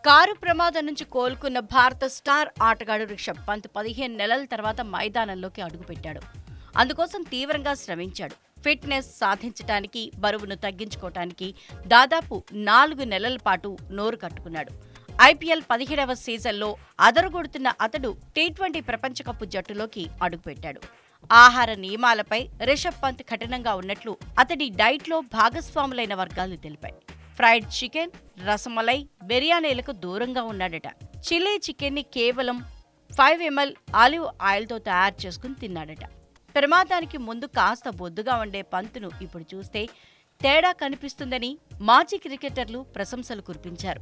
car ప్రమాదం నుంచి కోలుకున్న భారత స్టార్ ఆటగాడు రిషబ్ పంత్ పదిహేను నెలల తర్వాత మైదానంలోకి అడుగుపెట్టాడు అందుకోసం తీవ్రంగా శ్రమించాడు ఫిట్నెస్ సాధించడానికి బరువును తగ్గించుకోవటానికి దాదాపు నాలుగు నెలల పాటు నోరు కట్టుకున్నాడు ఐపీఎల్ పదిహేడవ సీజన్లో అదరగొడుతున్న అతడు టీ ట్వంటీ ప్రపంచ కప్ జట్టులోకి అడుగుపెట్టాడు ఆహార నియమాలపై రిషబ్ పంత్ కఠినంగా ఉన్నట్లు అతడి డైట్లో భాగస్వాములైన వర్గాలు తెలిపాయి ఫ్రైడ్ చికెన్ రసమలై బిర్యానీలకు దూరంగా ఉన్నాడట చిల్లీ చికెన్ ని కేవలం ఫైవ్ ఎంఎల్ ఆలివ్ ఆయిల్తో తయారు చేసుకుని తిన్నాడట ప్రమాదానికి ముందు కాస్త బొద్దుగా ఉండే పంతును ఇప్పుడు చూస్తే తేడా కనిపిస్తుందని మాజీ క్రికెటర్లు ప్రశంసలు కురిపించారు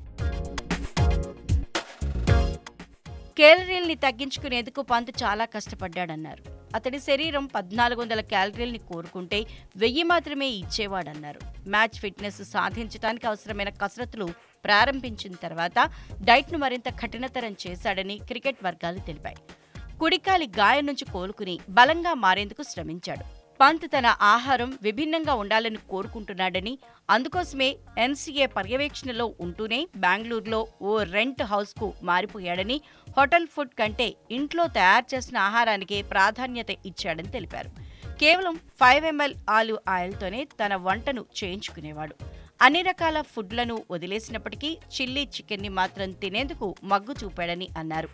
కేలరీల్ని తగ్గించుకునేందుకు పంత్ చాలా కష్టపడ్డాడన్నారు అతడి శరీరం పద్నాలుగు వందల క్యాలరీల్ని కోరుకుంటే వెయ్యి మాత్రమే ఇచ్చేవాడన్నారు మ్యాచ్ ఫిట్నెస్ సాధించడానికి అవసరమైన కసరత్తులు ప్రారంభించిన తర్వాత డైట్ను మరింత కఠినతరం చేశాడని క్రికెట్ వర్గాలు తెలిపాయి కుడికాలి గాయం నుంచి కోలుకుని బలంగా మారేందుకు శ్రమించాడు పంత్ తన ఆహారం విభిన్నంగా ఉండాలని కోరుకుంటున్నాడని అందుకోసమే ఎన్సీఏ పర్యవేక్షణలో ఉంటూనే బెంగళూరులో ఓ రెంట్ హౌస్కు మారిపోయాడని హోటల్ ఫుడ్ కంటే ఇంట్లో తయారు చేసిన ఆహారానికే ప్రాధాన్యత ఇచ్చాడని తెలిపారు కేవలం ఫైవ్ ఎంఎల్ ఆలివ్ ఆయిల్తోనే తన వంటను చేయించుకునేవాడు అన్ని రకాల ఫుడ్లను వదిలేసినప్పటికీ చిల్లీ చికెన్ని మాత్రం తినేందుకు మగ్గు చూపాడని అన్నారు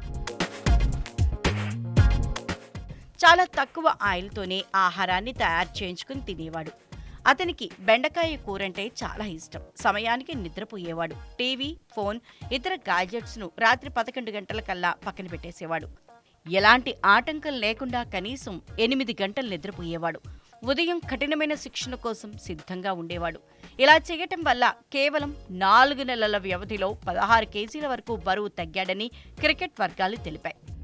చాలా తక్కువ ఆయిల్తోనే ఆహారాన్ని తయారు చేయించుకుని తినేవాడు అతనికి బెండకాయ కూరంటే చాలా ఇష్టం సమయానికి నిద్రపోయేవాడు టీవీ ఫోన్ ఇతర గాడ్జెట్స్ను రాత్రి పదకొండు గంటల కల్లా పక్కన పెట్టేసేవాడు ఎలాంటి ఆటంకం లేకుండా కనీసం ఎనిమిది గంటలు నిద్రపోయేవాడు ఉదయం కఠినమైన శిక్షణ కోసం సిద్ధంగా ఉండేవాడు ఇలా చేయటం వల్ల కేవలం నాలుగు నెలల వ్యవధిలో పదహారు కేజీల వరకు బరువు తగ్గాడని క్రికెట్ వర్గాలు తెలిపాయి